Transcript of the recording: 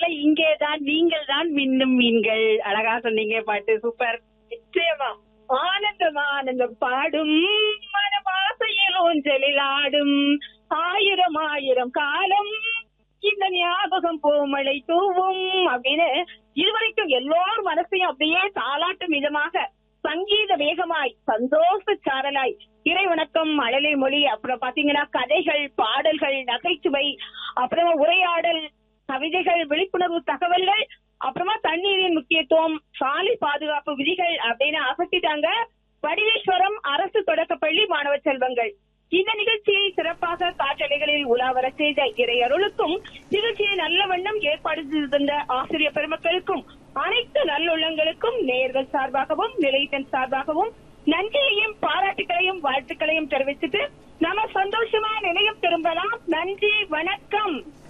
இங்கேதான் நீங்கள் தான் மின்னும் மீன்கள் அழகா சொன்னீங்க பாட்டு சூப்பர் நிச்சயமா ஆனந்தம் ஆனந்தம் பாடும் மனமாசையில் ஊஞ்சலில் ஆடும் ஆயிரம் ஆயிரம் காலம் இந்த ஞாபகம் பூமழை தூவும் அப்படின்னு இதுவரைக்கும் எல்லோர் மனசையும் அப்படியே தாளாட்டும் விதமாக சங்கீத வேகமாய் சந்தோஷ சாரலாய் இறை வணக்கம் மழலை மொழி அப்புறம் பாத்தீங்கன்னா கதைகள் பாடல்கள் நகைச்சுவை அப்புறமா உரையாடல் கவிதைகள் விழிப்புணர்வு தகவல்கள் அப்புறமா தண்ணீரின் முக்கியத்துவம் சாலை பாதுகாப்பு விதிகள் அப்படின்னு அசத்திட்டாங்க வடிவேஸ்வரம் அரசு தொடக்கப்பள்ளி மாணவ செல்வங்கள் இந்த நிகழ்ச்சியை சிறப்பாக காற்றலைகளில் உலாவர செய்த இறையருளுக்கும் நிகழ்ச்சியை நல்ல வண்ணம் ஏற்பாடு செய்து தந்த ஆசிரியர் பெருமக்களுக்கும் அனைத்து நல்லுள்ளங்களுக்கும் நேர்கள் சார்பாகவும் நிலையத்தின் சார்பாகவும் நன்றியையும் பாராட்டுகளையும் வாழ்த்துக்களையும் தெரிவிச்சுட்டு நம்ம சந்தோஷமா நிலையம் திரும்பலாம் நன்றி வணக்கம்